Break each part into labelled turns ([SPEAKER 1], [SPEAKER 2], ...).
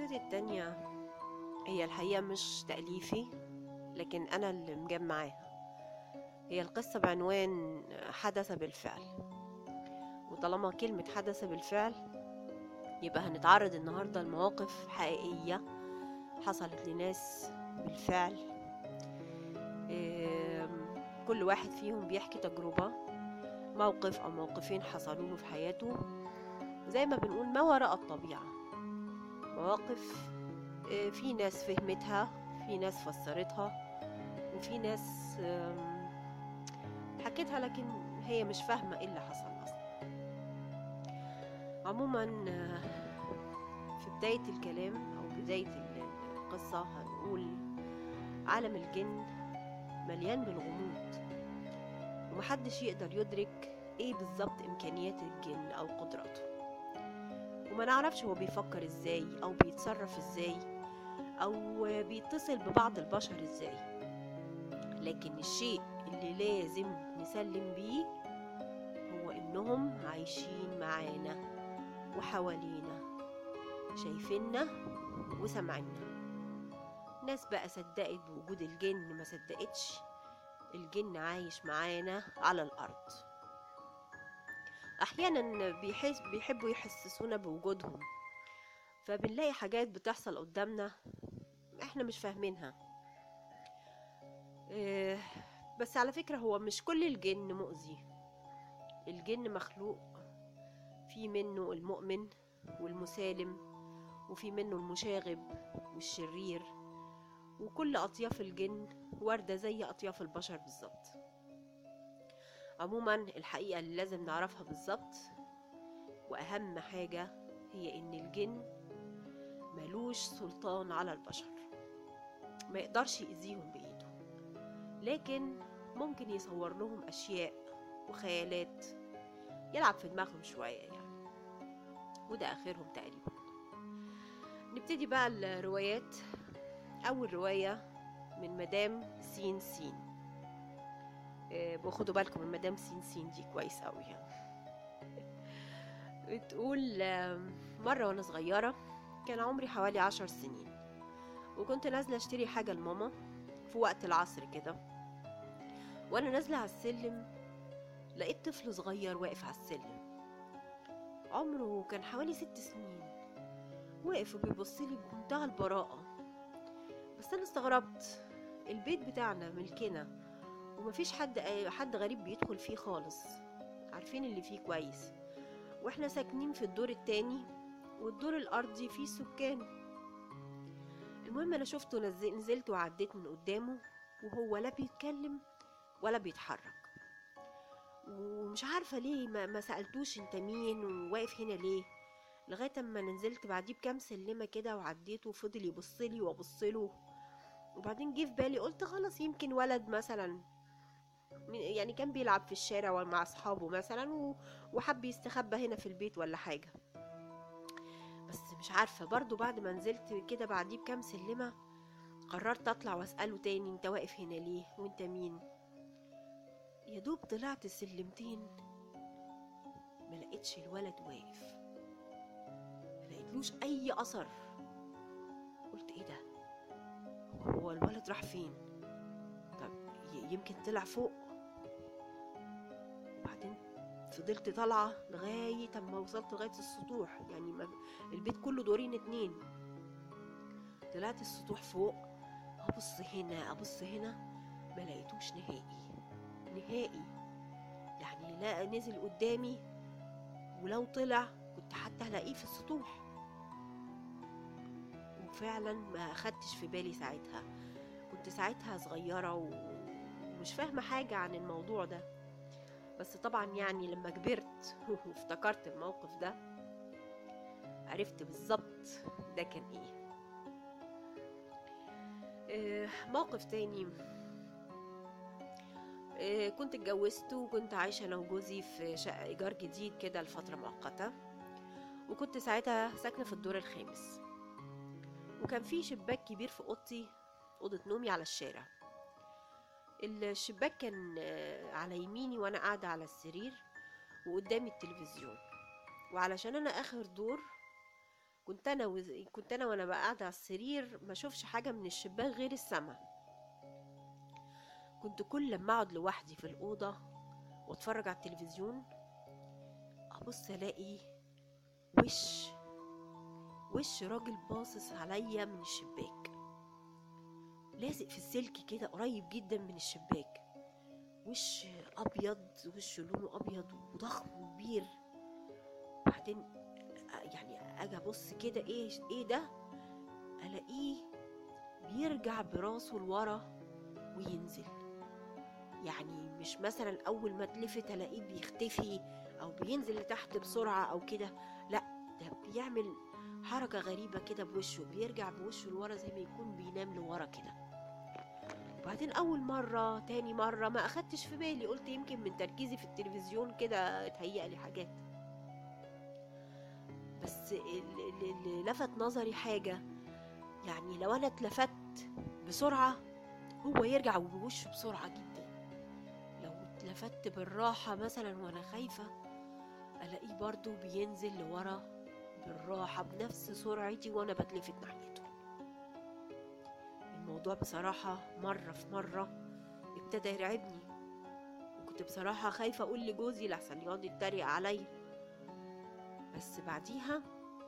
[SPEAKER 1] قصتي التانية هي الحقيقة مش تأليفي لكن أنا اللي مجمعاها هي القصة بعنوان حدث بالفعل وطالما كلمة حدث بالفعل يبقى هنتعرض النهاردة لمواقف حقيقية حصلت لناس بالفعل آم، كل واحد فيهم بيحكي تجربة موقف أو موقفين حصلوا له في حياته زي ما بنقول ما وراء الطبيعة مواقف آه، في ناس فهمتها في ناس فسرتها وفي ناس آم، حكيتها لكن هي مش فاهمة ايه اللي حصل اصلا عموما آه، في بداية الكلام او بداية ال- القصة هنقول عالم الجن مليان بالغموض ومحدش يقدر يدرك ايه بالظبط امكانيات الجن او قدراته وما نعرفش هو بيفكر ازاي او بيتصرف ازاي او بيتصل ببعض البشر ازاي لكن الشيء اللي لازم نسلم بيه هو انهم عايشين معانا وحوالينا شايفيننا وسامعيننا ناس بقى صدقت بوجود الجن ما صدقتش الجن عايش معانا على الارض احيانا بيحس بيحبوا يحسسونا بوجودهم فبنلاقي حاجات بتحصل قدامنا احنا مش فاهمينها إيه، بس على فكرة هو مش كل الجن مؤذي الجن مخلوق في منه المؤمن والمسالم وفي منه المشاغب والشرير وكل أطياف الجن واردة زي أطياف البشر بالظبط عموما الحقيقة اللي لازم نعرفها بالظبط وأهم حاجة هي إن الجن ملوش سلطان على البشر ما يقدرش يأذيهم بإيده لكن ممكن يصور لهم أشياء وخيالات يلعب في دماغهم شوية يعني وده آخرهم تقريبا نبتدي بقى الروايات أول رواية من مدام سين سين آه، وخدوا بالكم من مدام سين سين دي كويس قوي يعني بتقول آم، مرة وأنا صغيرة كان عمري حوالي عشر سنين وكنت نازلة أشتري حاجة لماما في وقت العصر كده وأنا نازلة على السلم لقيت طفل صغير واقف على السلم عمره كان حوالي ست سنين واقف وبيبصلي بمنتهى البراءة بس أنا استغربت البيت بتاعنا ملكنا ومفيش حد حد غريب بيدخل فيه خالص عارفين اللي فيه كويس واحنا ساكنين في الدور التاني والدور الأرضي فيه سكان المهم أنا شفته نزل نزلت وعديت من قدامه وهو لا بيتكلم ولا بيتحرك ومش عارفة ليه ما, ما سألتوش انت مين وواقف هنا ليه لغاية اما نزلت بعديه بكام سلمة كده وعديته وفضل يبصلي وابصله وبعدين جه في بالي قلت خلاص يمكن ولد مثلا يعني كان بيلعب في الشارع مع اصحابه مثلا و- وحب يستخبى هنا في البيت ولا حاجة بس مش عارفة برضو بعد ما نزلت كده بعديه بكام سلمة قررت اطلع واسأله تاني انت واقف هنا ليه وانت مين يا دوب طلعت سلمتين ما لقيتش الولد واقف ما لقيتلوش اي اثر قلت ايه ده هو هو الولد راح فين طب ي- يمكن طلع فوق وبعدين فضلت طالعة لغاية اما وصلت لغاية السطوح يعني ما البيت كله دورين اتنين طلعت السطوح فوق ابص هنا ابص هنا ما لقيتوش نهائي نهائي يعني لا نزل قدامي ولو طلع كنت حتى هلاقيه في السطوح وفعلا ما اخدتش في بالي ساعتها كنت ساعتها صغيرة و- ومش فاهمة حاجة عن الموضوع ده بس طبعا يعني لما كبرت وافتكرت الموقف ده عرفت بالظبط ده كان ايه آه، موقف تاني آه، كنت اتجوزت وكنت عايشة أنا وجوزي في شقة إيجار جديد كده لفترة مؤقتة وكنت ساعتها ساكنة في الدور الخامس وكان في شباك كبير في أوضتي أوضة نومي على الشارع الشباك كان آه، على يميني وأنا قاعدة على السرير وقدامي التلفزيون وعلشان أنا آخر دور كنت انا وز... كنت انا وانا بقى قاعده على السرير ما اشوفش حاجه من الشباك غير السما كنت كل لما اقعد لوحدي في الاوضه واتفرج على التلفزيون ابص الاقي وش وش راجل باصص عليا من الشباك لازق في السلك كده قريب جدا من الشباك وش ابيض وش لونه ابيض وضخم وكبير بعدين يعني اجي ابص كده ايه ايه ده الاقيه بيرجع براسه لورا وينزل يعني مش مثلا اول ما اتلفت الاقيه بيختفي او بينزل لتحت بسرعه او كده لا ده بيعمل حركه غريبه كده بوشه بيرجع بوشه لورا زي ما يكون بينام لورا كده وبعدين اول مره تاني مره ما اخدتش في بالي قلت يمكن من تركيزي في التلفزيون كده اتهيأ لي حاجات بس اللي لفت نظري حاجه يعني لو انا اتلفت بسرعه هو يرجع بوشه بسرعه جدا لو اتلفت بالراحه مثلا وانا خايفه الاقيه برضو بينزل لورا بالراحه بنفس سرعتي وانا بتلفت ناحيته الموضوع بصراحة مرة في مرة ابتدى يرعبني وكنت بصراحة خايفة أقول لجوزي لحسن يقعد يتريق عليا بس بعديها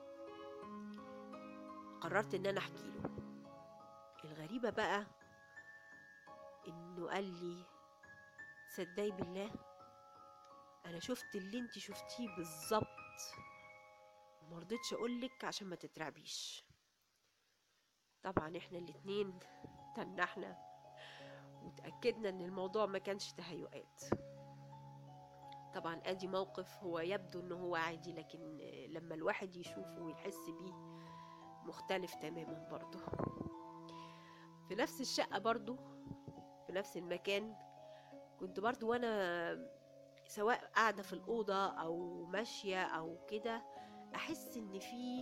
[SPEAKER 1] قررت إن أنا أحكي له الغريبة بقى إنه قال لي صدقي بالله أنا شفت اللي انت شفتيه بالظبط مرضتش أقولك عشان ما تترعبيش طبعا احنا الاتنين تنحنا وتأكدنا ان الموضوع ما كانش تهيؤات طبعا ادي موقف هو يبدو انه هو عادي لكن لما الواحد يشوفه ويحس بيه مختلف تماما برضه في نفس الشقة برضه في نفس المكان كنت برضه وانا سواء قاعدة في الأوضة أو ماشية أو كده أحس إن في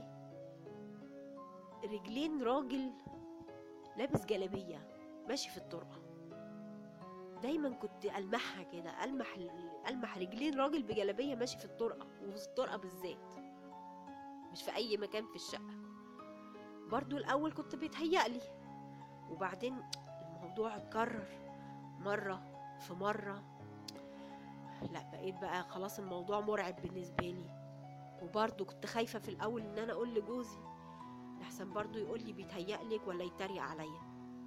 [SPEAKER 1] رجلين راجل لابس جلابية ماشي في الطرقة دايما كنت ألمحها كده ألمح ألمح رجلين راجل بجلابية ماشي في الطرقة وفي الطرقة بالذات مش في أي مكان في الشقة برضو الأول كنت بيتهيألي وبعدين الموضوع اتكرر مرة في مرة لا بقيت بقى خلاص الموضوع مرعب بالنسبة لي وبرضو كنت خايفة في الأول إن أنا أقول لجوزي لحسن برضو يقول لي بيتهيألك ولا يتريق عليا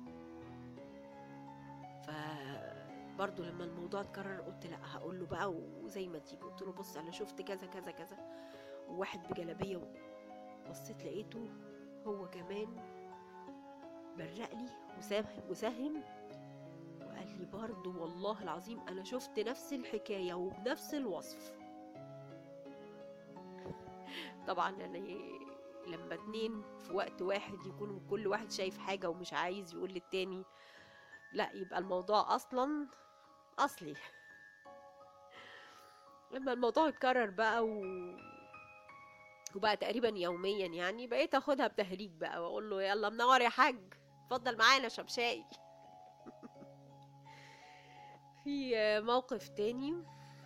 [SPEAKER 1] ف برضو لما الموضوع اتكرر قلت لا هقول له بقى وزي ما تيجي قلت له بص انا شفت كذا كذا كذا وواحد بجلابيه بصيت لقيته هو كمان برق لي وساهم وساهم وقال لي برضو والله العظيم انا شفت نفس الحكايه وبنفس الوصف طبعا انا لما اتنين في وقت واحد يكونوا كل واحد شايف حاجة ومش عايز يقول للتاني لا يبقى الموضوع أصلا أصلي لما الموضوع اتكرر بقى و... وبقى تقريبا يوميا يعني بقيت اخدها بتهريج بقى واقول له يلا منور يا حاج اتفضل معانا شمشاي في موقف تاني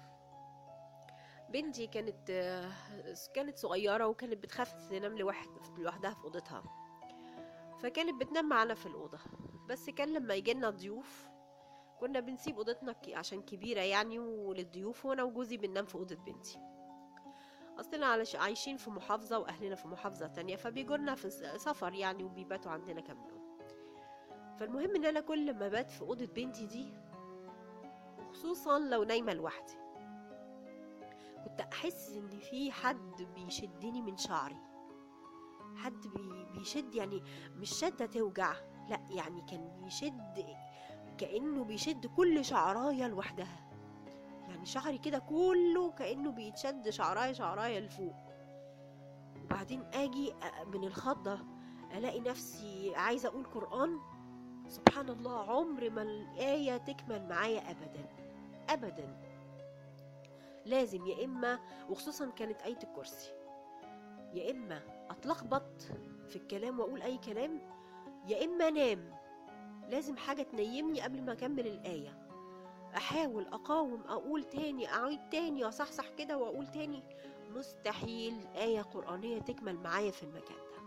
[SPEAKER 1] بنتي كانت كانت صغيرة وكانت بتخاف تنام لوحد لوحدها في أوضتها فكانت بتنام معانا في الأوضة بس كان لما يجينا ضيوف كنا بنسيب أوضتنا عشان كبيرة يعني وللضيوف وأنا وجوزي بننام في أوضة بنتي أصلنا عايشين في محافظة وأهلنا في محافظة تانية فبيجولنا في سفر يعني وبيباتوا عندنا كام يوم فالمهم إن أنا كل ما بات في أوضة بنتي دي وخصوصا لو نايمة لوحدي كنت احس ان في حد بيشدني من شعري حد بي بيشد يعني مش شدة توجع لا يعني كان بيشد كأنه بيشد كل شعراية لوحدها يعني شعري كده كله كأنه بيتشد شعراية شعراية لفوق وبعدين اجي من الخضة الاقي نفسي عايزة اقول قرآن سبحان الله عمر ما الآية تكمل معايا ابدا ابدا لازم يا اما وخصوصا كانت ايه الكرسي يا اما اتلخبط في الكلام واقول اي كلام يا اما انام لازم حاجه تنيمني قبل ما اكمل الايه احاول اقاوم اقول تاني اعيد تاني اصحصح كده واقول تاني مستحيل آية قرآنية تكمل معايا في المكان ده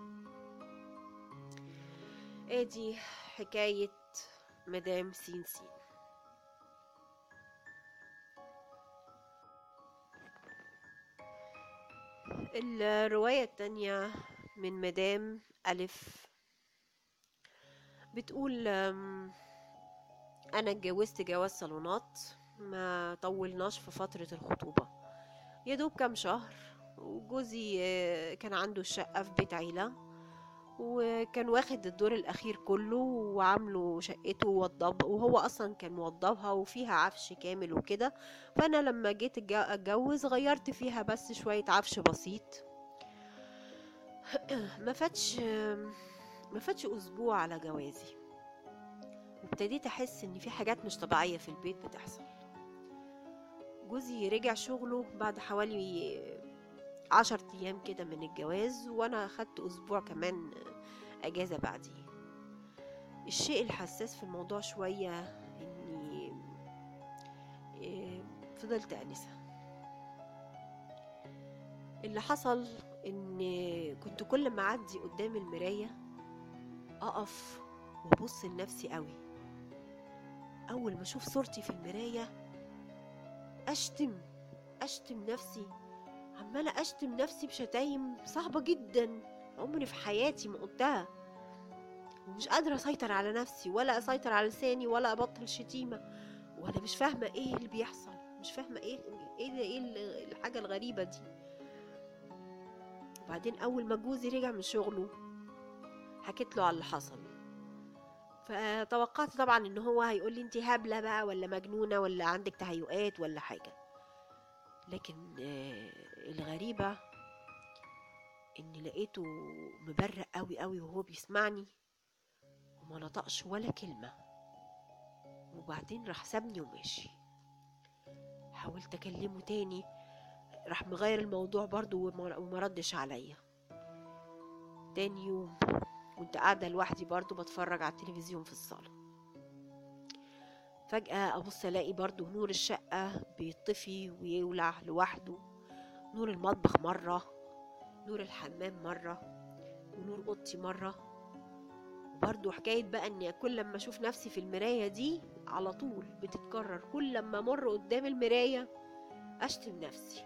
[SPEAKER 1] ادي حكاية مدام سين سين الرواية التانية من مدام ألف بتقول أم، أنا اتجوزت جواز صالونات ما طولناش في فترة الخطوبة يا دوب كام شهر وجوزي آه، كان عنده الشقة في بيت عيلة وكان واخد الدور الأخير كله وعامله شقته ووضب وهو أصلا كان موضبها وفيها عفش كامل وكده فأنا لما جيت أتج- أتجوز غيرت فيها بس شوية عفش بسيط ما فاتش ما فاتش أسبوع على جوازي وابتديت أحس إن في حاجات مش طبيعية في البيت بتحصل جوزي رجع شغله بعد حوالي عشر أيام كده من الجواز وأنا أخدت أسبوع كمان أجازة بعديه الشيء الحساس في الموضوع شوية إني إيه، فضلت أنسة اللي حصل إن كنت كل ما أعدي قدام المراية أقف وأبص لنفسي قوي أول ما أشوف صورتي في المراية أشتم أشتم نفسي عمالة أشتم نفسي بشتايم صعبة جدا عمري في حياتي ما قلتها ومش قادرة أسيطر على نفسي ولا أسيطر على لساني ولا أبطل شتيمة وأنا مش فاهمة إيه اللي بيحصل مش فاهمة إيه إيه ده- إيه ال- الحاجة الغريبة دي وبعدين أول ما جوزي رجع من شغله حكيت له على اللي حصل فتوقعت طبعا ان هو هيقول لي انت هبله بقى ولا مجنونه ولا عندك تهيؤات ولا حاجه لكن آه، الغريبه ان لقيته مبرق قوي قوي وهو بيسمعني وما نطقش ولا كلمه وبعدين راح سابني وماشي حاولت اكلمه تاني راح مغير الموضوع برضو وما وما ردش عليا تاني يوم كنت قاعدة لوحدي برضو بتفرج على التلفزيون في الصالة فجأة أبص ألاقي برضو نور الشقة بيطفي ويولع لوحده نور المطبخ مرة نور الحمام مرة ونور أوضتي مرة وبرضو حكاية بقى إن كل لما أشوف نفسي في المراية دي على طول بتتكرر كل لما أمر قدام المراية أشتم نفسي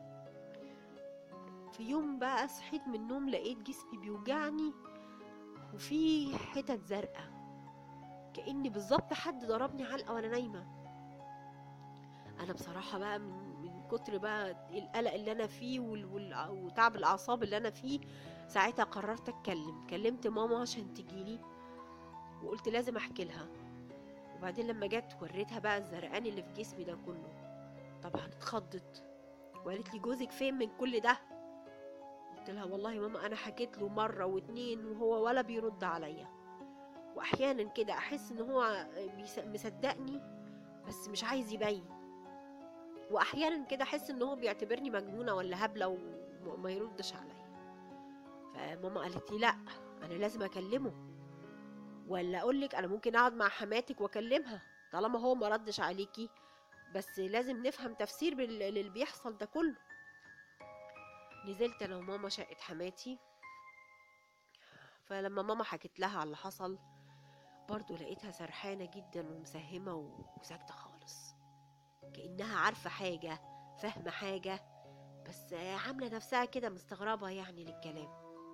[SPEAKER 1] في يوم بقى صحيت من النوم لقيت جسمي بيوجعني وفي حتت زرقاء كأني بالظبط حد ضربني علقة وأنا نايمة أنا بصراحة بقى من, من كتر بقى القلق اللي أنا فيه وال- وال- وتعب الأعصاب اللي أنا فيه ساعتها قررت أتكلم كلمت ماما عشان تجيلي وقلت لازم أحكي لها وبعدين لما جت وريتها بقى الزرقان اللي في جسمي ده كله طبعا اتخضت وقالت لي جوزك فين من كل ده قلت لها والله يا ماما انا حكيت له مره واتنين وهو ولا بيرد عليا واحيانا كده احس ان هو بيس- مصدقني بس مش عايز يبين واحيانا كده احس ان هو بيعتبرني مجنونه ولا هبله وما يردش عليا فماما قالت لي لا انا لازم اكلمه ولا اقول لك انا ممكن اقعد مع حماتك واكلمها طالما هو ما ردش عليكي بس لازم نفهم تفسير بال- للي بيحصل ده كله نزلت انا وماما شقة حماتي فلما ماما حكت لها على اللي حصل برضو لقيتها سرحانة جدا ومسهمة و- وساكتة خالص كأنها عارفة حاجة فاهمة حاجة بس عاملة نفسها كده مستغربة يعني للكلام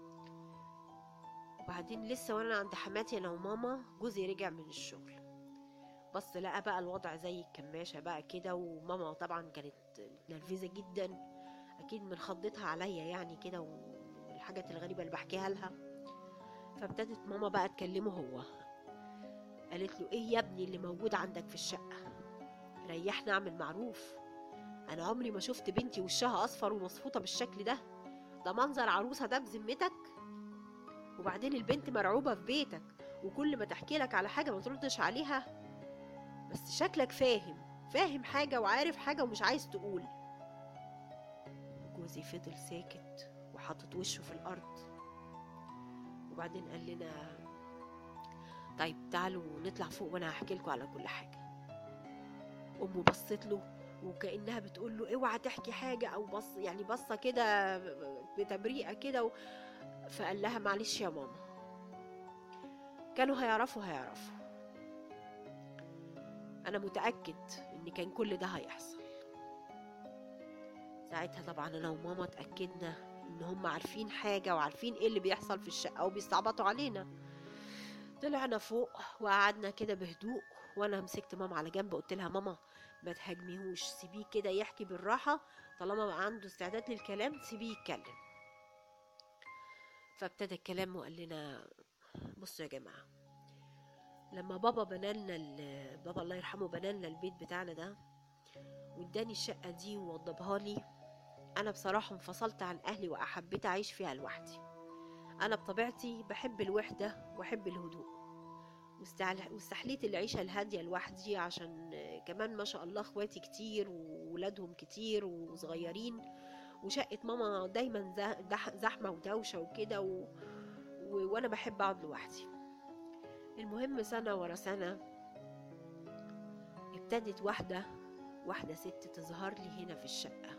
[SPEAKER 1] وبعدين لسه وانا عند حماتي انا وماما جوزي رجع من الشغل بس لقى بقى الوضع زي الكماشة بقى كده وماما طبعا كانت متنرفزة جدا اكيد من خضتها عليا يعني كده والحاجات الغريبة اللي بحكيها لها فابتدت ماما بقى تكلمه هو قالت له ايه يا ابني اللي موجود عندك في الشقة ريحنا اعمل معروف انا عمري ما شفت بنتي وشها اصفر ومصفوطة بالشكل ده ده منظر عروسة ده بذمتك وبعدين البنت مرعوبة في بيتك وكل ما تحكي لك على حاجة ما تردش عليها بس شكلك فاهم فاهم حاجة وعارف حاجة ومش عايز تقول جوزي فضل ساكت وحاطط وشه في الأرض وبعدين قال لنا طيب تعالوا نطلع فوق وانا هحكي لكم على كل حاجة أمه بصت له وكانها بتقول له اوعى تحكي حاجه او بص يعني بصه كده بتبريئه كده و... فقال لها معلش يا ماما كانوا هيعرفوا هيعرفوا انا متاكد ان كان كل ده هيحصل ساعتها طبعا انا وماما اتاكدنا ان هم عارفين حاجه وعارفين ايه اللي بيحصل في الشقه وبيستعبطوا علينا طلعنا فوق وقعدنا كده بهدوء وانا مسكت ماما على جنب قلت لها ماما ما تهاجميهوش سيبيه كده يحكي بالراحه طالما بقى عنده استعداد للكلام سيبيه يتكلم فابتدى الكلام وقال لنا بصوا يا جماعه لما بابا بنالنا ال- بابا الله يرحمه بنالنا البيت بتاعنا ده واداني الشقه دي ووضبها لي انا بصراحه انفصلت عن اهلي وحبيت اعيش فيها لوحدي انا بطبيعتي بحب الوحده واحب الهدوء واستعل- واستحليت العيشه الهاديه لوحدي عشان آه، كمان ما شاء الله اخواتي كتير وولادهم كتير وصغيرين وشقه ماما دايما زا- دح- زحمه ودوشه وكده و... و... وانا بحب اقعد لوحدي المهم سنه ورا سنه ابتدت واحده واحده ست تظهر لي هنا في الشقه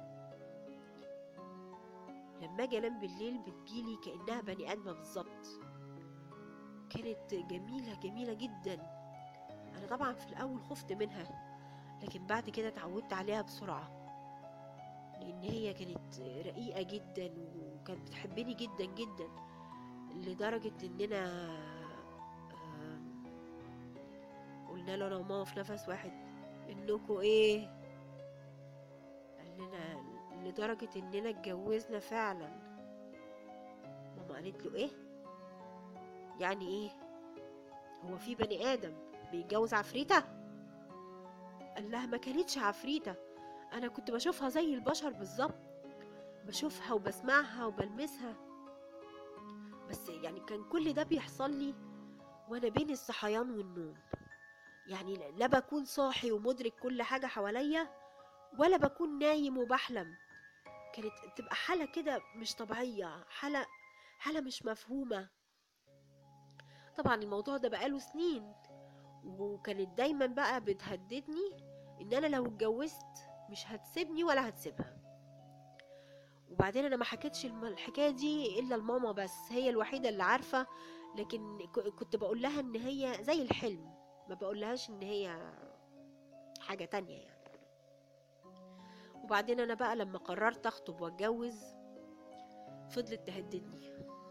[SPEAKER 1] لما اجي انام بالليل بتجيلي كانها بني ادمه بالظبط كانت جميله جميله جدا انا طبعا في الاول خفت منها لكن بعد كده اتعودت عليها بسرعه لان هي كانت رقيقه جدا وكانت بتحبني جدا جدا لدرجه اننا آم، قلنا له انا وماما في نفس واحد انكم ايه قال لنا لدرجة اننا اتجوزنا فعلا ماما قالت له ايه يعني ايه هو في بني ادم بيتجوز عفريتة قال لها ما كانتش عفريتة انا كنت بشوفها زي البشر بالظبط بشوفها وبسمعها وبلمسها بس يعني كان كل ده بيحصل لي وانا بين الصحيان والنوم يعني لا- لا بكون صاحي ومدرك كل حاجة حواليا ولا بكون نايم وبحلم كانت تبقى حالة كده مش طبيعية حالة حالة مش مفهومة طبعا الموضوع ده بقاله سنين وكانت دايما بقى بتهددني ان انا لو اتجوزت مش هتسيبني ولا هتسيبها وبعدين انا ما حكيتش الم- الحكايه دي الا لماما بس هي الوحيده اللي عارفه لكن ك- كنت بقول لها ان هي زي الحلم ما بقولهاش ان هي حاجه تانية يعني وبعدين انا بقى لما قررت اخطب واتجوز فضلت تهددني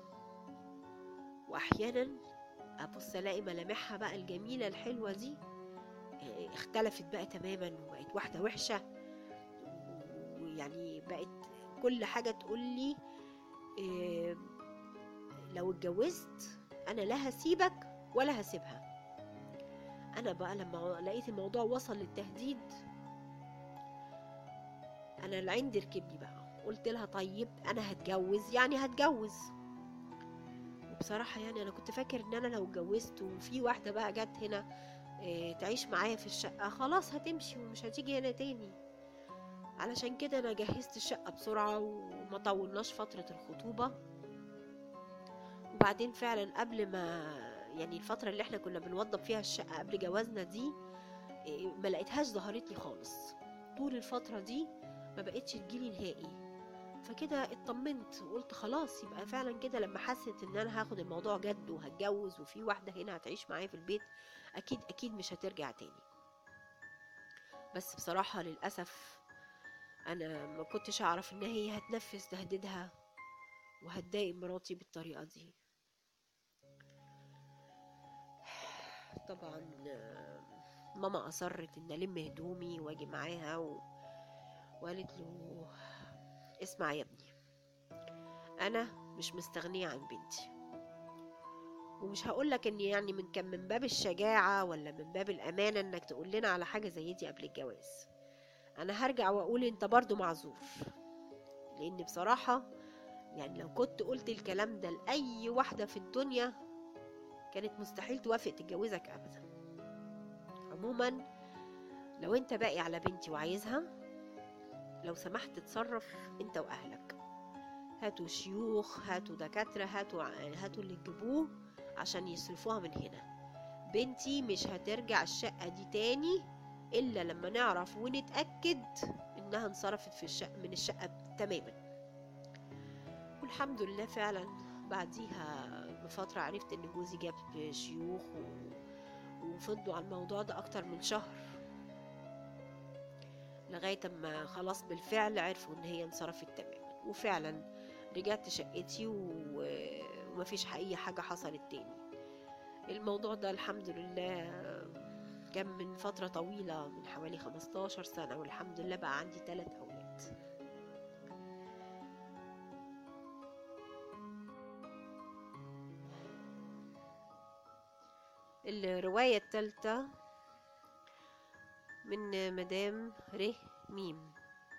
[SPEAKER 1] واحيانا ابص الاقي ملامحها بقى الجميله الحلوه دي آه، اختلفت بقى تماما وبقت واحده وحشه ويعني بقت كل حاجه تقول لي آه، لو اتجوزت انا لا هسيبك ولا هسيبها انا بقى لما لقيت الموضوع وصل للتهديد انا العند ركبني بقى قلت لها طيب انا هتجوز يعني هتجوز وبصراحة يعني انا كنت فاكر ان انا لو اتجوزت وفي واحدة بقى جت هنا آه، تعيش معايا في الشقة خلاص هتمشي ومش هتيجي هنا تاني علشان كده انا جهزت الشقة بسرعة وما طولناش فترة الخطوبة وبعدين فعلا قبل ما يعني الفترة اللي احنا كنا بنوضب فيها الشقة قبل جوازنا دي إيه، ما لقيتهاش ظهرت لي خالص طول الفترة دي ما بقتش تجيلي نهائي فكده اطمنت وقلت خلاص يبقى فعلا كده لما حست ان انا هاخد الموضوع جد وهتجوز وفي واحدة هنا هتعيش معايا في البيت اكيد اكيد مش هترجع تاني بس بصراحة للأسف انا ما كنتش اعرف ان هي هتنفذ تهديدها وهتضايق مراتي بالطريقة دي طبعا آه، ماما أصرت إن ألم هدومي وأجي معاها و... وقالت له اسمع يا ابني أنا مش مستغنية عن بنتي ومش هقولك إن يعني من كان من باب الشجاعة ولا من باب الأمانة إنك تقول لنا على حاجة زي دي قبل الجواز أنا هرجع وأقول أنت برضو معذور لأن بصراحة يعني لو كنت قلت الكلام ده لأي واحدة في الدنيا كانت مستحيل توافق تتجوزك ابدا عموما لو انت باقي على بنتي وعايزها لو سمحت تتصرف انت واهلك هاتوا شيوخ هاتوا دكاترة هاتوا هاتوا اللي تجيبوه عشان يصرفوها من هنا بنتي مش هترجع الشقة دي تاني الا لما نعرف ونتاكد انها انصرفت في الشقه من الشقه تماما والحمد لله فعلا بعديها بفتره عرفت ان جوزي جاب شيوخ و... وفضلوا على الموضوع ده اكتر من شهر لغايه اما خلاص بالفعل عرفوا ان هي انصرفت تماما وفعلا رجعت شقتي و... ومفيش اي حاجه حصلت تاني الموضوع ده الحمد لله كان من فترة طويلة من حوالي 15 سنة والحمد لله بقى عندي ثلاث أولاد الرواية الثالثة من مدام ره ميم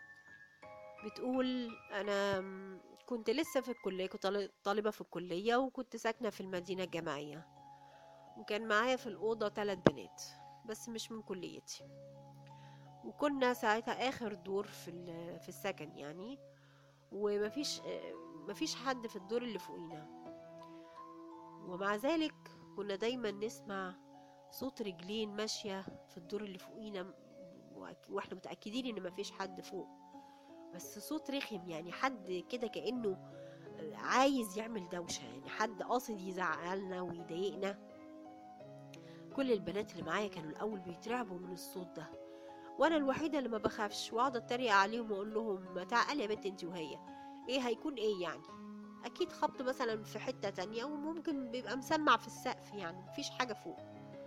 [SPEAKER 1] بتقول أنا كنت لسه في الكلية كنت طالبة في الكلية وكنت ساكنة في المدينة الجامعية وكان معايا في الأوضة ثلاث بنات بس مش من كليتي وكنا ساعتها آخر دور في, في السكن يعني ومفيش مفيش حد في الدور اللي فوقينا ومع ذلك كنا دايما نسمع صوت رجلين ماشية في الدور اللي فوقينا واحنا متأكدين ان مفيش حد فوق بس صوت رخم يعني حد كده كأنه عايز يعمل دوشة يعني حد قاصد يزعلنا ويضايقنا كل البنات اللي معايا كانوا الاول بيترعبوا من الصوت ده وانا الوحيده اللي ما بخافش واقعد اتريق عليهم واقول لهم تعالي يا بنت انت وهي ايه هيكون ايه يعني اكيد خبط مثلا في حته تانية وممكن بيبقى مسمع في السقف يعني مفيش حاجه فوق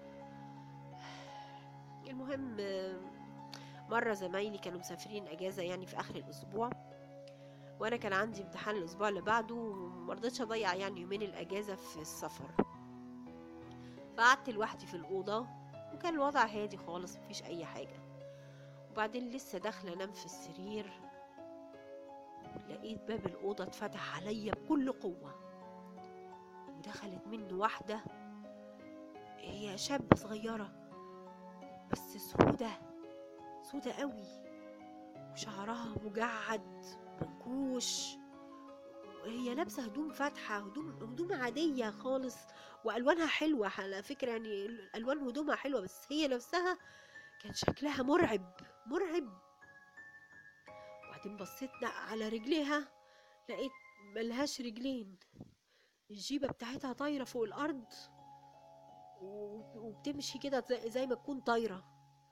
[SPEAKER 1] المهم مرة زمايلي كانوا مسافرين أجازة يعني في آخر الأسبوع وأنا كان عندي امتحان الأسبوع اللي بعده ومرضتش أضيع يعني يومين الأجازة في السفر فقعدت لوحدي في الأوضة وكان الوضع هادي خالص مفيش أي حاجة وبعدين لسه داخلة أنام في السرير لقيت باب الأوضة اتفتح عليا بكل قوة ودخلت منه واحدة هي شابة صغيرة بس سودة سودة قوي وشعرها مجعد منكوش وهي لابسة هدوم فاتحة هدوم هدوم عادية خالص والوانها حلوه على فكره يعني الوان هدومها حلوه بس هي نفسها كان شكلها مرعب مرعب وبعدين بصيت على رجليها لقيت ملهاش رجلين الجيبه بتاعتها طايره فوق الارض وبتمشي كده زي ما تكون طايره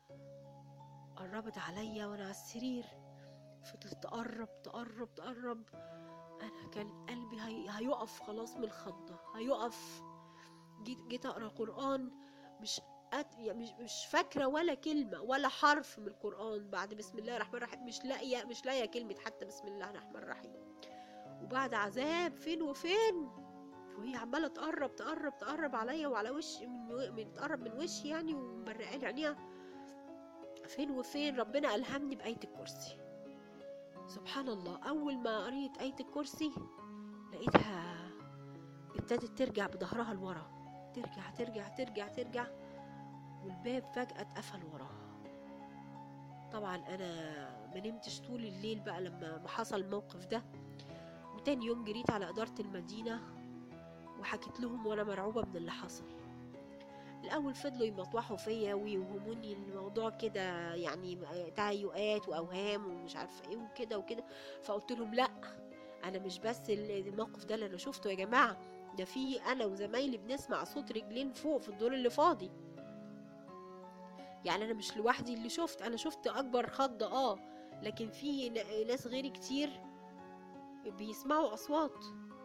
[SPEAKER 1] قربت عليا وانا على السرير فضلت تقرب تقرب تقرب انا كان قلبي هي... هيقف خلاص من الخضه هيقف جيت جيت اقرا قران مش أت... يعني مش مش فاكره ولا كلمه ولا حرف من القران بعد بسم الله الرحمن الرحيم مش لاقيه مش لاقيه كلمه حتى بسم الله الرحمن الرحيم وبعد عذاب فين وفين وهي عماله تقرب تقرب تقرب عليا وعلى وشي من, من تقرب من وشي يعني ومبرقالي عينيها فين وفين ربنا الهمني بايه الكرسي سبحان الله اول ما قريت ايه الكرسي لقيتها ابتدت ترجع بظهرها لورا ترجع ترجع ترجع ترجع والباب فجأة اتقفل وراها طبعا انا ما نمتش طول الليل بقى لما ما حصل الموقف ده وتاني يوم جريت على إدارة المدينة وحكيت لهم وأنا مرعوبة من اللي حصل الأول فضلوا يمطوحوا فيا ويوهموني الموضوع كده يعني تهيؤات وأوهام ومش عارفة إيه وكده وكده فقلت لهم لأ أنا مش بس الموقف ده اللي أنا شفته يا جماعة ده في انا وزمايلي بنسمع صوت رجلين فوق في الدور اللي فاضي يعني انا مش لوحدي اللي شفت انا شفت اكبر خضة اه لكن في ناس غيري كتير بيسمعوا اصوات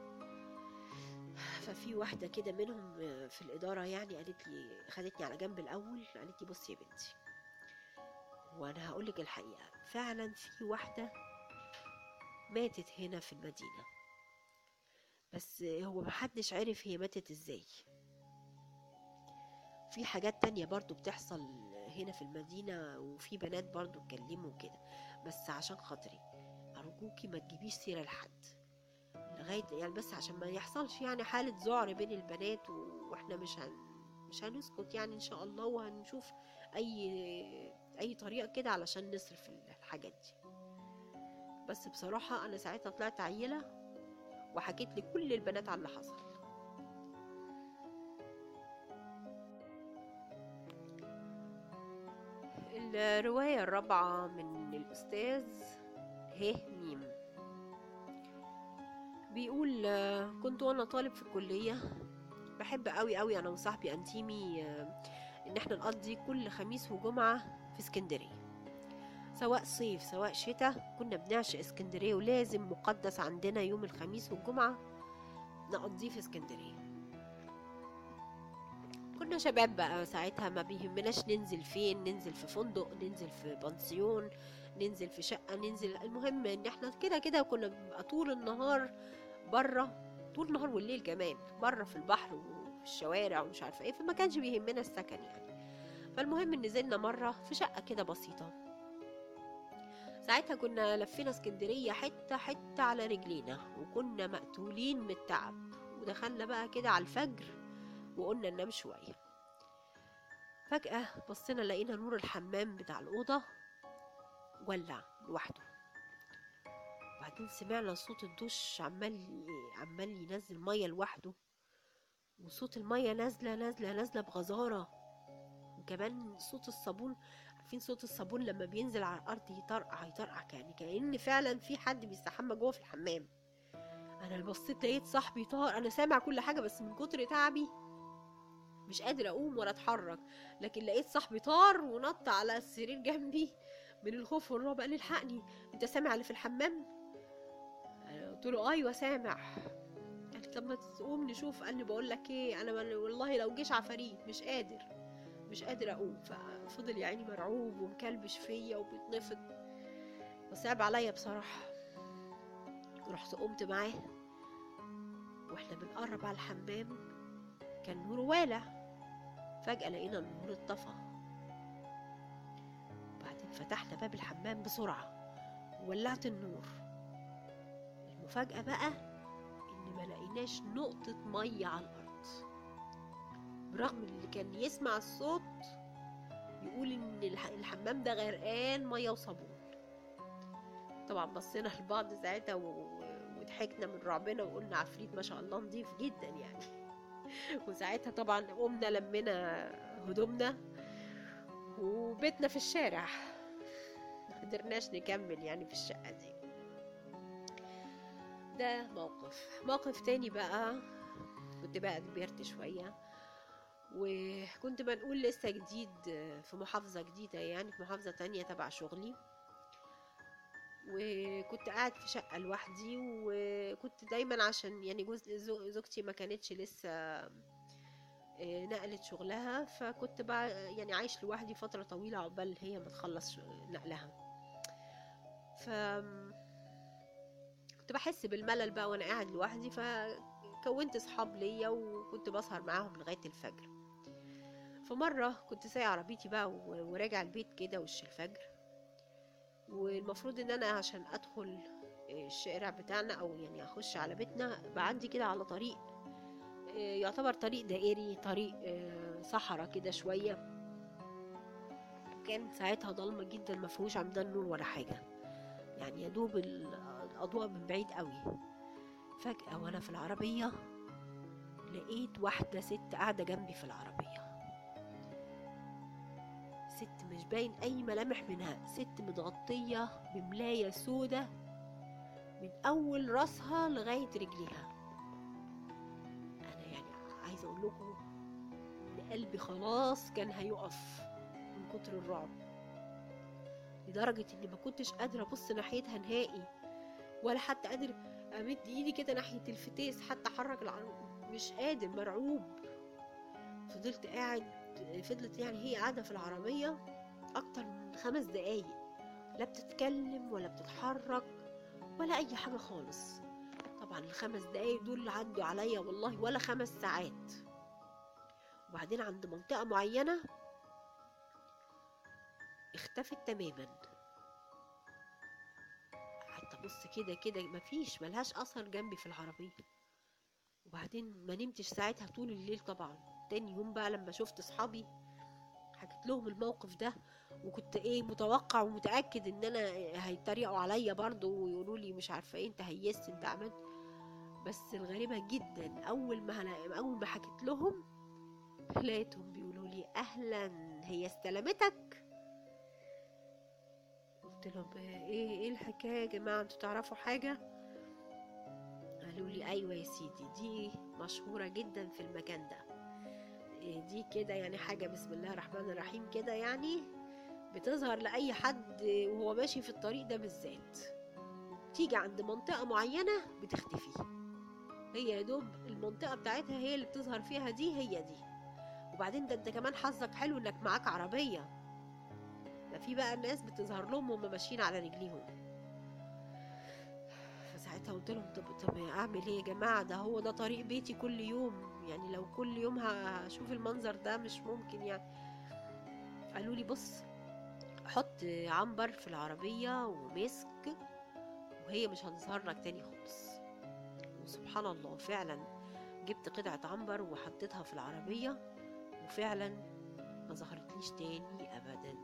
[SPEAKER 1] ففي واحدة كده منهم في الإدارة يعني قالت لي خدتني على جنب الأول قالت لي بصي يا بنتي وأنا هقولك الحقيقة فعلا في واحدة ماتت هنا في المدينة بس هو محدش عرف هي ماتت ازاي في حاجات تانية برضو بتحصل هنا في المدينة وفي بنات برضو اتكلموا كده بس عشان خاطري أرجوكي ما تجيبيش سيرة لحد لغاية يعني بس عشان ما يحصلش يعني حالة ذعر بين البنات واحنا مش هن مش هنسكت يعني ان شاء الله وهنشوف اي اي طريقة كده علشان نصرف الحاجات دي بس بصراحة انا ساعتها طلعت عيلة وحكيت لكل البنات على اللي حصل الرواية الرابعة من الأستاذ ه ميم بيقول آه، كنت وانا طالب في الكلية بحب قوي قوي انا وصاحبي انتيمي آه، ان احنا نقضي كل خميس وجمعة في اسكندرية سواء صيف سواء شتاء كنا بنعشق اسكندرية ولازم مقدس عندنا يوم الخميس والجمعة نقضيه في اسكندرية كنا شباب بقى ساعتها ما بيهمناش ننزل فين ننزل في فندق ننزل في بنسيون ننزل في شقة ننزل المهم ان احنا كده كده كنا بنبقى طول النهار بره طول النهار والليل كمان بره في البحر وفي الشوارع ومش عارفه ايه فما كانش بيهمنا السكن يعني فالمهم إن نزلنا مره في شقه كده بسيطه ساعتها كنا لفينا اسكندريه حته حته على رجلينا وكنا مقتولين من التعب ودخلنا بقى كده على الفجر وقلنا ننام شويه فجاه بصينا لقينا نور الحمام بتاع الاوضه ولع لوحده وبعدين سمعنا صوت الدش عمال ي- عمال ينزل ميه لوحده وصوت الميه نازله نازله نازله بغزاره وكمان صوت الصابون عارفين صوت الصابون لما بينزل على الارض يطرقع يطرقع يعني كأن فعلا في حد بيستحمى جوه في الحمام انا اللي بصيت لقيت صاحبي طار انا سامع كل حاجه بس من كتر تعبي مش قادر اقوم ولا اتحرك لكن لقيت صاحبي طار ونط على السرير جنبي من الخوف والرعب قال لي الحقني انت سامع اللي في الحمام أنا قلت له ايوه سامع قال لي طب ما تقوم نشوف قال لي بقول لك ايه انا من- والله لو جيش عفاريت مش قادر مش قادر اقوم ففضل يا عيني مرعوب ومكلبش فيا وبيتنفض وصعب عليا بصراحه رحت قمت معاه واحنا بنقرب على الحمام كان نور والع فجأة لقينا النور اتطفى وبعدين فتحنا باب الحمام بسرعة وولعت النور المفاجأة بقى إن ما لقيناش نقطة مية على الأرض برغم إن اللي كان يسمع الصوت يقول إن الح- الحمام ده غرقان مية وصابون طبعا بصينا لبعض ساعتها و- و- وضحكنا من رعبنا وقلنا عفريت ما شاء الله نضيف جدا يعني وساعتها طبعا قمنا لمينا هدومنا وبيتنا في الشارع ما قدرناش نكمل يعني في الشقة دي ده موقف موقف تاني بقى كنت بقى كبرت شوية وكنت بنقول لسه جديد في محافظة جديدة يعني في محافظة تانية تبع شغلي وكنت قاعد في شقة لوحدي وكنت دايما عشان يعني جوز زو- زوجتي ما كانتش لسه آه، نقلت شغلها فكنت بقى يعني عايش لوحدي فترة طويلة عقبال هي ما تخلص ش- نقلها ف كنت بحس بالملل بقى وانا قاعد لوحدي فكونت صحاب ليا وكنت بسهر معاهم لغاية الفجر فمرة كنت سايق عربيتي بقى و- وراجع البيت كده وش الفجر والمفروض ان انا عشان ادخل الشارع بتاعنا او يعني اخش على بيتنا بعدي كده على طريق آه، يعتبر طريق دائري طريق آه، صحراء كده شوية كان ساعتها ضلمة جدا ما فيهوش عمدان نور ولا حاجة يعني يا دوب ال- الأضواء من بعيد قوي فجأة وأنا في العربية لقيت واحدة ست قاعدة جنبي في العربية ست مش باين أي ملامح منها ست متغطية بملاية سودة من أول راسها لغاية رجليها أنا يعني عايزة أقول لكم إن قلبي خلاص كان هيقف من كتر الرعب لدرجة إني ما كنتش قادرة أبص ناحيتها نهائي ولا حتى قادر أمد إيدي كده ناحية الفتيس حتى أحرك العربية مش قادر مرعوب فضلت قاعد فضلت يعني هي قاعدة في العربية أكتر من خمس دقايق لا بتتكلم ولا بتتحرك ولا أي حاجة خالص طبعا الخمس دقايق دول عدوا عليا والله ولا خمس ساعات وبعدين عند منطقة معينة اختفت تماما قعدت ابص كده كده مفيش ملهاش اثر جنبي في العربيه وبعدين ما نمتش ساعتها طول الليل طبعا تاني يوم بقى لما شفت اصحابي حكيت لهم الموقف ده وكنت ايه متوقع ومتاكد ان انا هيتريقوا عليا برضو ويقولوا لي مش عارفه ايه انت هيست انت عملت بس الغريبه جدا اول ما هلا- اول ما حكيت لهم لقيتهم بيقولوا لي اهلا هي استلمتك قلت لهم ايه ايه الحكايه يا جماعه انتوا تعرفوا حاجه قالوا لي ايوه يا سيدي دي مشهوره جدا في المكان ده إيه دي كده يعني حاجه بسم الله الرحمن الرحيم كده يعني بتظهر لاي حد وهو ماشي في الطريق ده بالذات تيجي عند منطقه معينه بتختفي هي يا دوب المنطقه بتاعتها هي اللي بتظهر فيها دي هي دي وبعدين ده انت كمان حظك حلو انك معاك عربيه ده في بقى الناس بتظهر لهم وهم ماشيين على رجليهم فساعتها قلت لهم طب طب اعمل ايه يا جماعه ده هو ده طريق بيتي كل يوم يعني لو كل يوم هشوف المنظر ده مش ممكن يعني قالوا لي بص حط عنبر في العربيه ومسك وهي مش هتظهر لك تاني خالص وسبحان الله فعلا جبت قطعه عنبر وحطيتها في العربيه وفعلا ما ظهرتليش تاني ابدا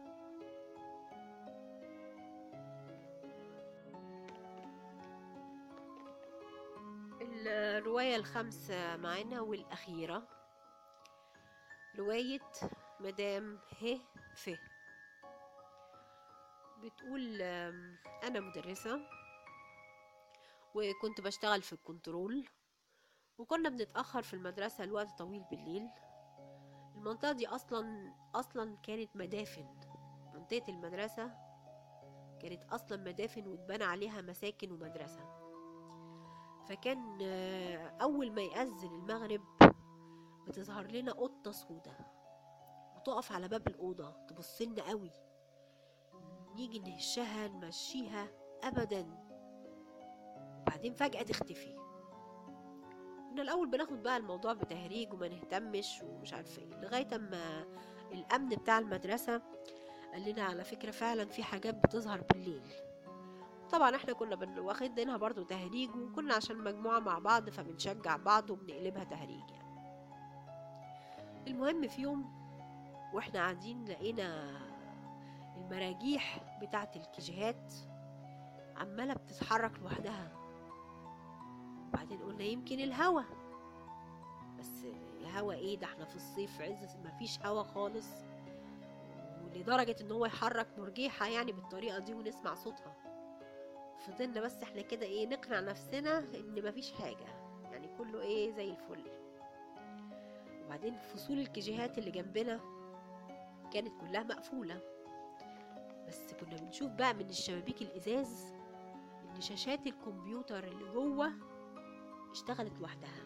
[SPEAKER 1] الرواية الخامسة معانا والأخيرة رواية مدام ه ف بتقول آم، أنا مدرسة وكنت بشتغل في الكنترول وكنا بنتأخر في المدرسة لوقت طويل بالليل المنطقة دي أصلا أصلا كانت مدافن منطقة المدرسة كانت أصلا مدافن واتبنى عليها مساكن ومدرسة فكان آه، أول ما يأذن المغرب بتظهر لنا قطة سودة وتقف على باب الأوضة تبص لنا قوي نيجي نهشها نمشيها أبدا وبعدين فجأة تختفي كنا الأول بناخد بقى الموضوع بتهريج وما نهتمش ومش عارفة ايه لغاية أما الأمن بتاع المدرسة قال لنا على فكرة فعلا في حاجات بتظهر بالليل طبعا احنا كنا بن- واخدينها برضو تهريج وكنا عشان مجموعة مع بعض فبنشجع بعض وبنقلبها تهريج يعني المهم في يوم واحنا قاعدين لقينا المراجيح بتاعت الكيجيهات عمالة بتتحرك لوحدها وبعدين قلنا يمكن الهوا بس الهوا ايه ده احنا في الصيف عز مفيش هوا خالص ولدرجة ان هو يحرك مرجيحة يعني بالطريقة دي ونسمع صوتها فضلنا بس احنا كده ايه نقنع نفسنا ان مفيش حاجة يعني كله ايه زي الفل وبعدين فصول الكيجيهات اللي جنبنا كانت كلها مقفولة بس كنا بنشوف بقى من الشبابيك الإزاز إن شاشات الكمبيوتر اللي جوه اشتغلت لوحدها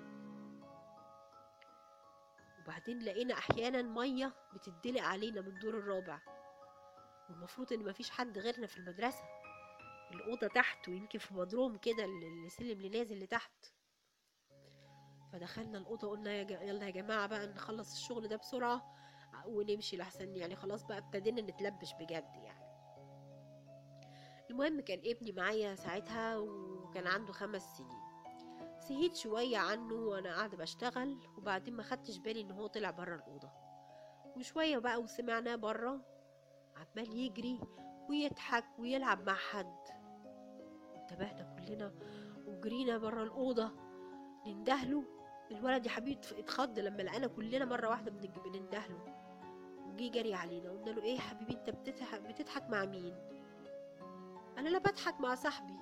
[SPEAKER 1] وبعدين لقينا أحيانا مية بتدلق علينا من الدور الرابع والمفروض إن مفيش حد غيرنا في المدرسة الأوضة تحت ويمكن في مضروم كده ال- السلم اللي نازل لتحت فدخلنا الأوضة قلنا يا جا- يلا يا جماعة بقى نخلص الشغل ده بسرعة ونمشي لحسن يعني خلاص بقى ابتدينا نتلبش بجد يعني المهم كان ابني معايا ساعتها وكان عنده خمس سنين سهيت شوية عنه وأنا قاعدة بشتغل وبعدين ما خدتش بالي إن هو طلع برا الأوضة وشوية بقى وسمعناه برا عمال يجري ويضحك ويلعب مع حد انتبهنا كلنا وجرينا برا الأوضة نندهله الولد يا حبيبي اتخض لما لقانا كلنا مرة واحدة بنج- بنندهله وجي جري علينا قلنا له ايه يا حبيبي انت بتضحك بتضحك مع مين انا لا بضحك مع صاحبي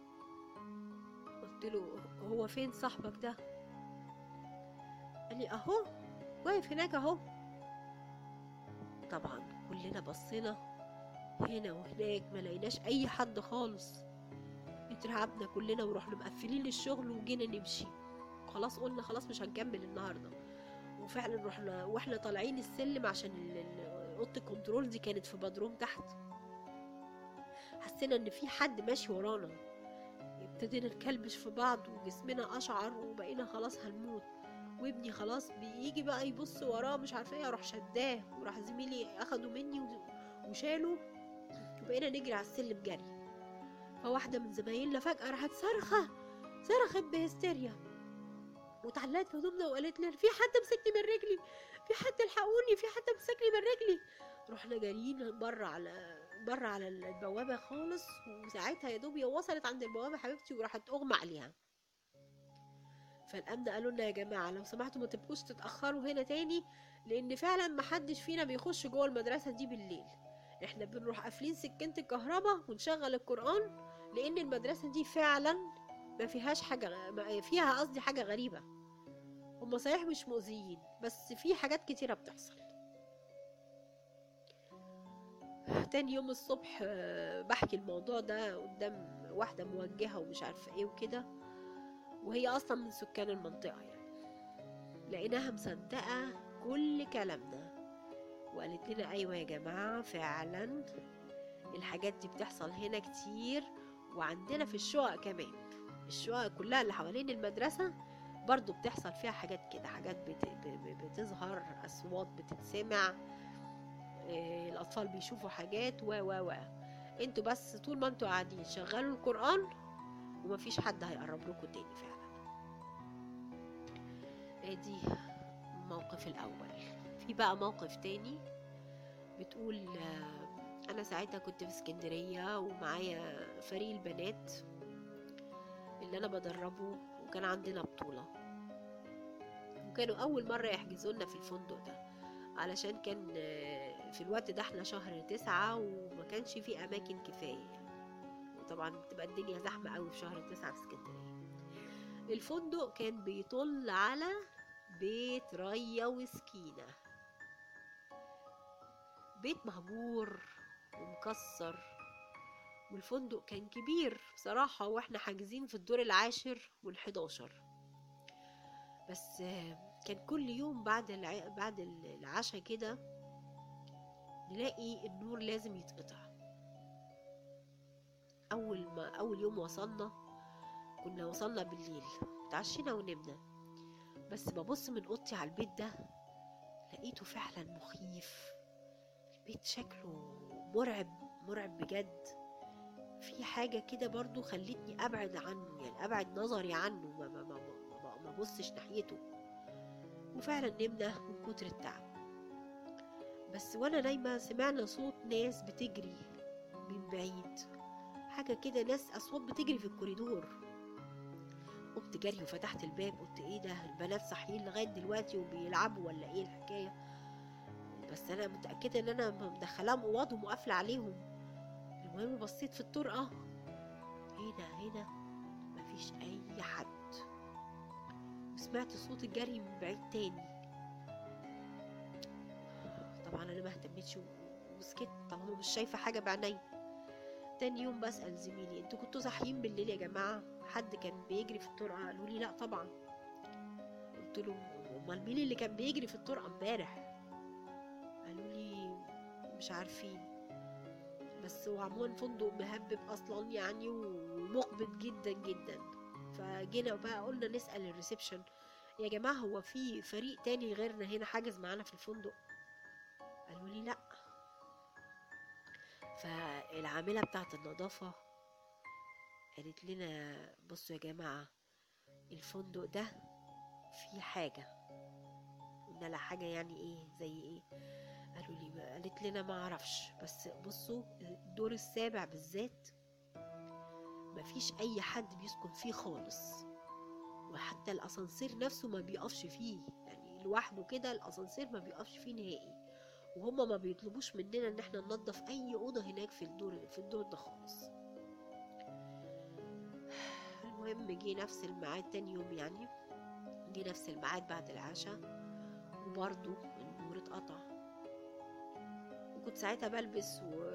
[SPEAKER 1] قلت له هو فين صاحبك ده قال لي اهو واقف هناك اهو طبعا كلنا بصينا هنا وهناك ما لقيناش اي حد خالص اترعبنا كلنا ورحنا مقفلين الشغل وجينا نمشي خلاص قلنا خلاص مش هنكمل النهارده وفعلا رحنا واحنا طالعين السلم عشان ال- ال- اوضه الكنترول دي كانت في بدروم تحت حسينا ان في حد ماشي ورانا ابتدينا نكلبش في بعض وجسمنا اشعر وبقينا خلاص هنموت وابني خلاص بيجي بقى يبص وراه مش عارفه ايه اروح شداه وراح زميلي اخده مني و- وشاله وبقينا نجري على السلم جري فواحده من زمايلنا فجاه راحت صرخه صرخت بهستيريا وتعلقت في هدومنا وقالت لنا في حد مسكني من رجلي في حد الحقوني في حد مسكني من رجلي رحنا جاريين بره على بره على البوابه خالص وساعتها يا دوب هي وصلت عند البوابه حبيبتي وراحت اغمى عليها فالامن قالوا لنا يا جماعه لو سمحتوا ما تبقوش تتاخروا هنا تاني لان فعلا ما حدش فينا بيخش جوه المدرسه دي بالليل احنا بنروح قافلين سكينة الكهرباء ونشغل القرآن لأن المدرسة دي فعلا ما فيهاش حاجة ما فيها قصدي حاجة غريبة هما صحيح مش مؤذيين بس في حاجات كتيرة بتحصل تاني يوم الصبح آه، بحكي الموضوع ده قدام واحدة موجهة ومش عارفة ايه وكده وهي أصلا من سكان المنطقة يعني لقيناها مصدقة كل كلامنا وقالت لنا أيوة يا جماعة فعلا الحاجات دي بتحصل هنا كتير وعندنا في الشقق كمان الشقق كلها اللي حوالين المدرسة برضو بتحصل فيها حاجات كده حاجات بت... ب- ب- بتظهر أصوات بتتسمع إيه، الأطفال بيشوفوا حاجات و و و انتوا بس طول ما انتوا قاعدين شغلوا القرآن ومفيش حد هيقرب لكم تاني فعلا ادي الموقف الأول في بقى موقف تاني بتقول آه، أنا ساعتها كنت في اسكندرية ومعايا فريق البنات اللي أنا بدربه وكان عندنا بطولة وكانوا أول مرة يحجزوا لنا في الفندق ده علشان كان آه، في الوقت ده احنا شهر تسعة وما كانش في أماكن كفاية يعني وطبعا بتبقى الدنيا زحمة قوي في شهر تسعة في اسكندرية الفندق كان بيطل على بيت ريا وسكينة بيت مهجور ومكسر والفندق كان كبير بصراحة واحنا حاجزين في الدور العاشر والحداشر بس آه، كان كل يوم بعد الع... بعد العشاء كده نلاقي النور لازم يتقطع اول ما اول يوم وصلنا كنا وصلنا بالليل اتعشينا ونمنا بس ببص من اوضتي على البيت ده لقيته فعلا مخيف البيت شكله مرعب مرعب بجد في حاجة كده برضو خلتني أبعد عنه يعني أبعد نظري عنه ما, ما, ما, ما, ما بصش ناحيته وفعلا نمنا من كتر التعب بس وانا نايمة سمعنا صوت ناس بتجري من بعيد حاجة كده ناس أصوات بتجري في الكوريدور قمت جري وفتحت الباب قلت ايه ده البنات صاحيين لغاية دلوقتي وبيلعبوا ولا ايه الحكاية بس انا متأكدة ان انا مدخلاهم اوضهم وقافلة عليهم المهم بصيت في الطرقة هنا هنا مفيش اي حد وسمعت صوت الجري من بعيد تاني طبعا انا ما اهتمتش و- وسكت طالما مش شايفه حاجه بعيني تاني يوم بسال زميلي انتوا كنتوا صاحيين بالليل يا جماعه حد كان بيجري في الطرقه قالوا لي لا طبعا قلت لهم امال مين اللي كان بيجري في الطرقه امبارح قالوا لي مش عارفين بس هو عموما فندق مهبب اصلا يعني ومقبض جدا جدا فجينا بقى قلنا نسال الريسبشن يا جماعه هو في فريق تاني غيرنا هنا حاجز معانا في الفندق قالوا لي لا فالعاملة بتاعت النظافة قالت لنا بصوا يا جماعة الفندق ده فيه حاجة قلنا لها حاجة يعني ايه زي ايه قالوا لي ما- قالت لنا ما اعرفش بس بصوا الدور السابع بالذات مفيش اي حد بيسكن فيه خالص وحتى الاسانسير نفسه ما بيقفش فيه يعني لوحده كده الاسانسير ما بيقفش فيه نهائي وهما ما بيطلبوش مننا ان احنا ننظف اي اوضه هناك في الدور في الدور ده خالص المهم جه نفس الميعاد تاني يوم يعني جه نفس الميعاد بعد العشاء وبرضه النور اتقطع وكنت ساعتها بلبس و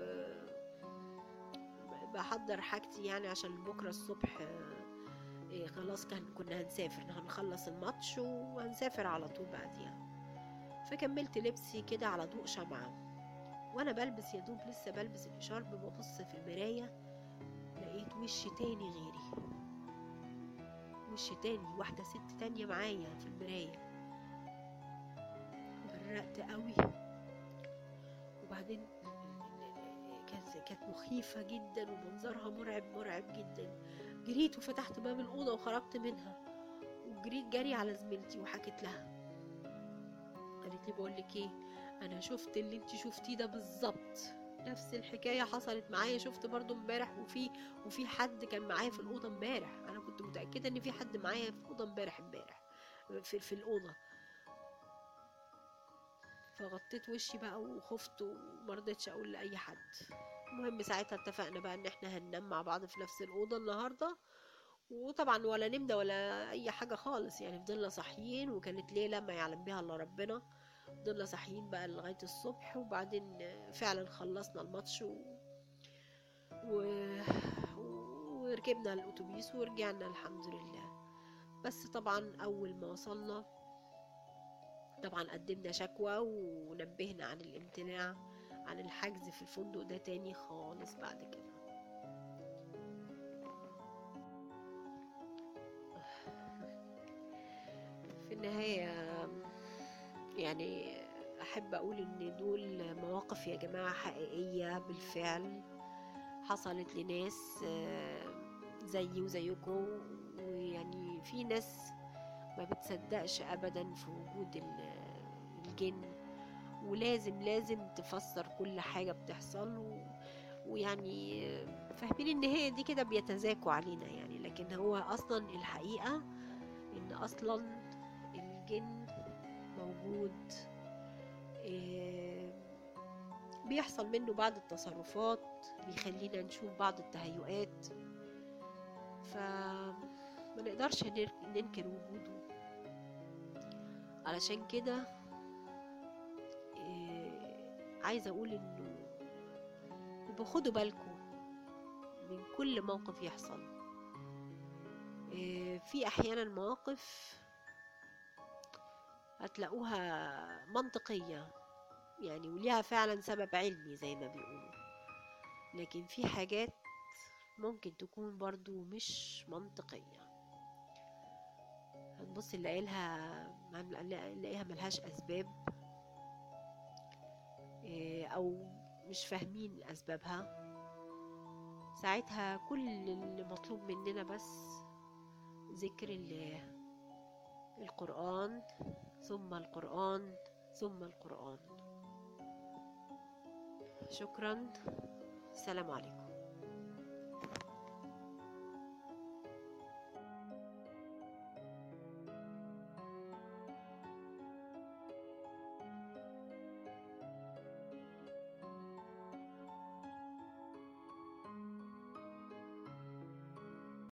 [SPEAKER 1] بحضر حاجتي يعني عشان بكره الصبح آه، إيه خلاص كان كنا هنسافر هنخلص الماتش وهنسافر على طول بعديها فكملت لبسي كده على ضوء شمعة وانا بلبس يا دوب لسه بلبس الاشارب ببص في المراية لقيت وش تاني غيري وش تاني واحدة ست تانية معايا في المراية برقت قوي وبعدين كانت كانت مخيفة جدا ومنظرها مرعب مرعب جدا جريت وفتحت باب الأوضة وخرجت منها وجريت جري على زميلتي وحكيت لها قالت لي بقول لك ايه انا شفت اللي انت شفتيه ده بالظبط نفس الحكايه حصلت معايا شفت برضو امبارح وفي وفي حد كان معايا في الاوضه امبارح انا كنت متاكده ان في حد معايا في الاوضه امبارح امبارح في, في الاوضه فغطيت وشي بقى وخفت ومرضتش اقول لاي حد المهم ساعتها اتفقنا بقى ان احنا هننام مع بعض في نفس الاوضه النهارده وطبعا ولا نمنا ولا اي حاجه خالص يعني فضلنا صاحيين وكانت ليله ما يعلم بها الا ربنا فضلنا صاحيين بقى لغايه الصبح وبعدين فعلا خلصنا الماتش و... و... وركبنا الاتوبيس ورجعنا الحمد لله بس طبعا اول ما وصلنا طبعا قدمنا شكوى ونبهنا عن الامتناع عن الحجز في الفندق ده تاني خالص بعد كده في النهاية يعني أحب أقول إن دول مواقف يا جماعة حقيقية بالفعل حصلت لناس زيي وزيكم ويعني في ناس ما بتصدقش أبدا في وجود الجن ولازم لازم تفسر كل حاجة بتحصل و... ويعني فاهمين ان هي دي كده بيتزاكوا علينا يعني لكن هو اصلا الحقيقة ان اصلا الجن موجود بيحصل منه بعض التصرفات بيخلينا نشوف بعض التهيؤات فما نقدرش ننكر وجوده علشان كده عايزه اقول انه يبقوا خدوا بالكم من كل موقف يحصل في احيانا مواقف هتلاقوها منطقيه يعني وليها فعلا سبب علمي زي ما بيقولوا لكن في حاجات ممكن تكون برضو مش منطقيه هنبص نلاقيلها نلاقيها ملهاش اسباب او مش فاهمين اسبابها ساعتها كل اللي مطلوب مننا بس ذكر الله القرآن ثم القرآن ثم القرآن شكرا السلام عليكم